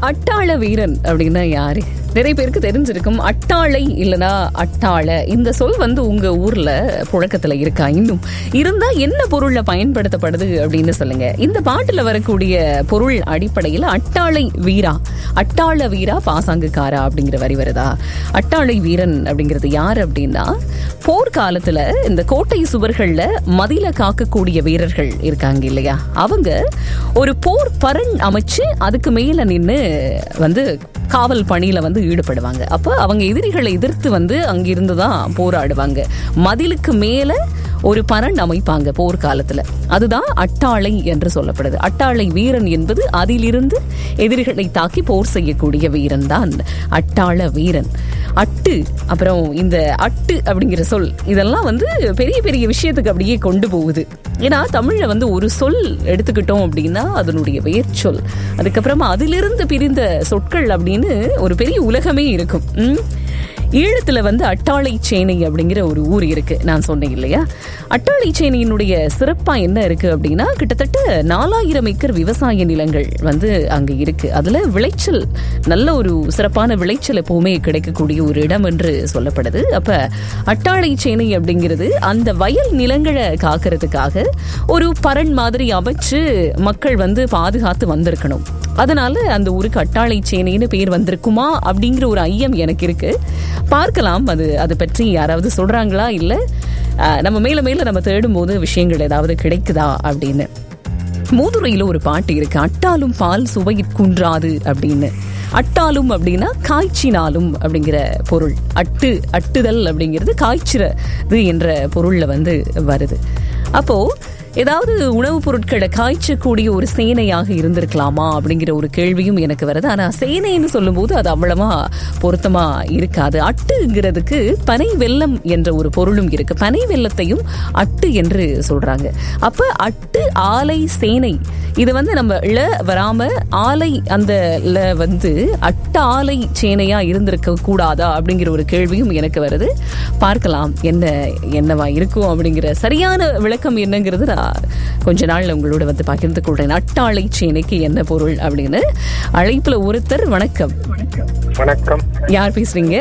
அட்டாள வீரன் அப்படின்னா யாரு நிறைய பேருக்கு தெரிஞ்சிருக்கும் அட்டாளை இல்லனா அட்டாள இந்த சொல் வந்து உங்க ஊர்ல புழக்கத்துல இருக்கா இன்னும் இருந்தா என்ன பொருள்ல பயன்படுத்தப்படுது அப்படின்னு சொல்லுங்க இந்த பாட்டுல வரக்கூடிய பொருள் அடிப்படையில் அட்டாளை வீரா அட்டாள வீரா பாசாங்குக்காரா அப்படிங்கிற வரி வருதா அட்டாளை வீரன் அப்படிங்கிறது யார் அப்படின்னா போர்க்காலத்துல இந்த கோட்டை சுவர்கள்ல மதில காக்கக்கூடிய வீரர்கள் இருக்காங்க இல்லையா அவங்க ஒரு போர் பரண் அமைச்சு அதுக்கு மேல நின்னு வந்து காவல் பணியில வந்து ஈடுபடுவாங்க அப்ப அவங்க எதிரிகளை எதிர்த்து வந்து அங்கிருந்து தான் போராடுவாங்க மதிலுக்கு மேல ஒரு பரண் அமைப்பாங்க போர்க்காலத்துல அதுதான் அட்டாளை என்று சொல்லப்படுது அட்டாளை வீரன் என்பது அதிலிருந்து எதிரிகளை தாக்கி போர் செய்யக்கூடிய வீரன் தான் அட்டாள வீரன் அட்டு அப்புறம் இந்த அட்டு அப்படிங்கிற சொல் இதெல்லாம் வந்து பெரிய பெரிய விஷயத்துக்கு அப்படியே கொண்டு போகுது ஏன்னா தமிழ்ல வந்து ஒரு சொல் எடுத்துக்கிட்டோம் அப்படின்னா அதனுடைய வேர்ச்சொல் அதுக்கப்புறமா அதிலிருந்து பிரிந்த சொற்கள் அப்படின்னு ஒரு பெரிய உலகமே இருக்கும் ம்? ஈழத்துல வந்து அட்டாளை சேனை அப்படிங்கிற ஒரு ஊர் இருக்கு நான் சொன்னேன் இல்லையா அட்டாளை சேனையினுடைய சிறப்பா என்ன இருக்கு அப்படின்னா கிட்டத்தட்ட நாலாயிரம் ஏக்கர் விவசாய நிலங்கள் வந்து அங்க இருக்கு அதுல விளைச்சல் நல்ல ஒரு சிறப்பான விளைச்சல் எப்பவுமே கிடைக்கக்கூடிய ஒரு இடம் என்று சொல்லப்படுது அப்ப அட்டாளை சேனை அப்படிங்கிறது அந்த வயல் நிலங்களை காக்கிறதுக்காக ஒரு பரண் மாதிரி அமைச்சு மக்கள் வந்து பாதுகாத்து வந்திருக்கணும் அதனால அந்த ஊருக்கு அட்டாளை சேனைன்னு பேர் வந்திருக்குமா அப்படிங்கிற ஒரு ஐயம் எனக்கு இருக்கு பார்க்கலாம் அது அது பற்றி யாராவது சொல்றாங்களா இல்ல அஹ், நம்ம மேல மேல நம்ம தேடும் போது விஷயங்கள் ஏதாவது கிடைக்குதா அப்படின்னு மூதுரையில ஒரு பாட்டு இருக்கு அட்டாலும் பால் சுவையிற்குன்றாது அப்படின்னு அட்டாலும் அப்படின்னா காய்ச்சினாலும் அப்படிங்கிற பொருள் அட்டு அட்டுதல் அப்படிங்கிறது காய்ச்சிறது என்ற பொருள்ல வந்து வருது அப்போ ஏதாவது உணவுப் பொருட்களை காய்ச்சக்கூடிய ஒரு சேனையாக இருந்திருக்கலாமா அப்படிங்கிற ஒரு கேள்வியும் எனக்கு வருது ஆனா சேனைன்னு சொல்லும்போது அது அவ்வளவா பொருத்தமா இருக்காது அட்டுங்கிறதுக்கு பனை வெல்லம் என்ற ஒரு பொருளும் இருக்கு பனை வெல்லத்தையும் அட்டு என்று சொல்றாங்க அப்ப அட்டு ஆலை சேனை இது வந்து நம்ம ல வராம ஆலை அந்த ல வந்து அட்ட ஆலை சேனையா இருந்திருக்க கூடாதா அப்படிங்கிற ஒரு கேள்வியும் எனக்கு வருது பார்க்கலாம் என்ன என்னவா இருக்கும் அப்படிங்கிற சரியான விளக்கம் என்னங்கிறது நான் கொஞ்ச நாள்ல உங்களோட வந்து பகிர்ந்து கொள்றேன் அட்டாளை சேனைக்கு என்ன பொருள் அப்படின்னு அழைப்புல ஒருத்தர் வணக்கம் வணக்கம் யார் பேசுறீங்க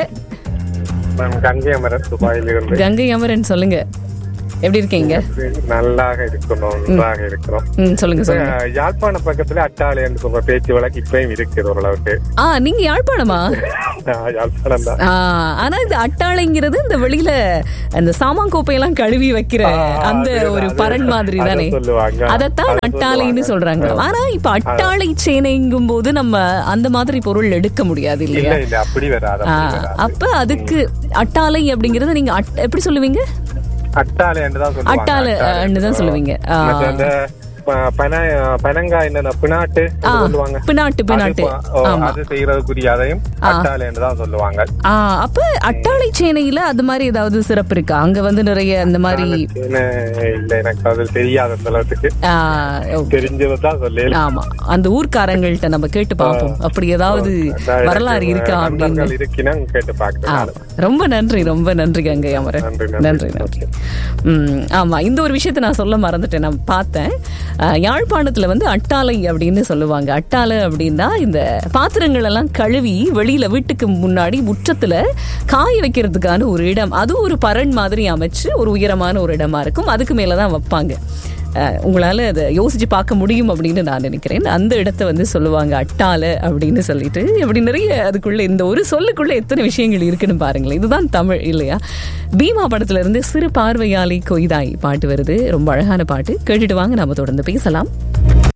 நான் கங்கை அமரன் துபாயில் இருந்து கங்கை அமரன் சொல்லுங்க எப்படி இருக்கீங்க நல்லாக இருக்கணும் நன்றாக இருக்கிறோம் ம், சொல்லுங்க சொல்லுங்க அஹ், யாழ்ப்பாண பக்கத்துல அட்டாளி என்று சொல்ற பேச்சு வழக்கு இப்பயும் இருக்குது ஓரளவுக்கு ஆ நீங்க யாழ்ப்பாணமா அஹ், யாழ்ப்பாணம் தான் ஆ, ஆனா இந்த அட்டாளைங்கிறது இந்த வெளியில அந்த சாமான் கோப்பையெல்லாம் கழுவி வைக்கிற ஆ, அந்த அதுதான், ஒரு அது- பரண் மாதிரி அதை தானே சொல்லுவாங்க. அதத்தான் அதை அட்டாளைன்னு சொல்லுவாங்க. சொல்றாங்க ஆனா இப்ப அட்டாளை சேனைங்கும் போது நம்ம அந்த மாதிரி பொருள் எடுக்க முடியாது இல்ல இல்லையா இல்ல அப்படி வராது ஆ, அப்படி வராது. அப்ப அதுக்கு அட்டாளை அப்படிங்கறது நீங்க அட்- எப்படி சொல்லுவீங்க அட்டாளி என்று தான் சொல்லுவாங்க அட்டாளை, அட்டாளி. அஹ், தான் சொல்லுவீங்க. ஆ. மற்ற அந்த ப- பன பனங்காய் என்ன பினாட்டு என்று ஆ, சொல்லுவாங்க பினாட்டு, பினாட்டு. அது ப- ஓ, ஆமா. அது செய்யறதுக்குரிய அதையும் அட்டாளி என்று தான் சொல்லுவாங்க ஆ, அப்ப அட்டாளை சேனையில அது மாதிரி ஏதாவது சிறப்பு இருக்கா அங்க வந்து நிறைய அந்த மாதிரி என்ன, இல்ல எனக்கு அது தெரியாது அந்த அளவுக்கு ஆ, okay. தெரிஞ்சதான் சொல்லல ஆமா அந்த ஊர்க்காரங்கள்ட்ட நம்ம கேட்டு பார்ப்போம் அப்படி ஏதாவது வரலாறு இருக்கா அப்படின்னு நண்பர்கள் இருக்கினா கேட்டு ஆ, பார்க்கிறேன் ரொம்ப நன்றி ரொம்ப நன்றி கங்கை அமரன் நன்றி, நன்றி. நன்றி நன்றி ம், ஆமா இந்த ஒரு விஷயத்தை நான் சொல்ல மறந்துட்டேன் நான் பார்த்தேன் ஆ, யாழ்ப்பாணத்துல வந்து அட்டாளை அப்படின்னு சொல்லுவாங்க அட்டாளை அப்படின்னா இந்த பாத்திரங்கள் எல்லாம் கழுவி வெளியில வீட்டுக்கு முன்னாடி முற்றத்துல காய வைக்கிறதுக்கான ஒரு இடம் அது ஒரு பரண் மாதிரி அமைச்சு ஒரு உயரமான ஒரு இடமா இருக்கும் அதுக்கு மேலதான் வைப்பாங்க அஹ், உங்களால அதை யோசிச்சு பார்க்க முடியும் அப்படின்னு நான் நினைக்கிறேன் அந்த இடத்த வந்து சொல்லுவாங்க அட்டால அப்படின்னு சொல்லிட்டு இப்படி நிறைய அதுக்குள்ள இந்த ஒரு சொல்லுக்குள்ள எத்தனை விஷயங்கள் இருக்குன்னு பாருங்களேன் இதுதான் தமிழ் இல்லையா பீமா படத்துல இருந்து சிறு பார்வையாளி கொய்தாய் பாட்டு வருது ரொம்ப அழகான பாட்டு கேட்டுட்டு வாங்க நம்ம தொடர்ந்து பேசலாம்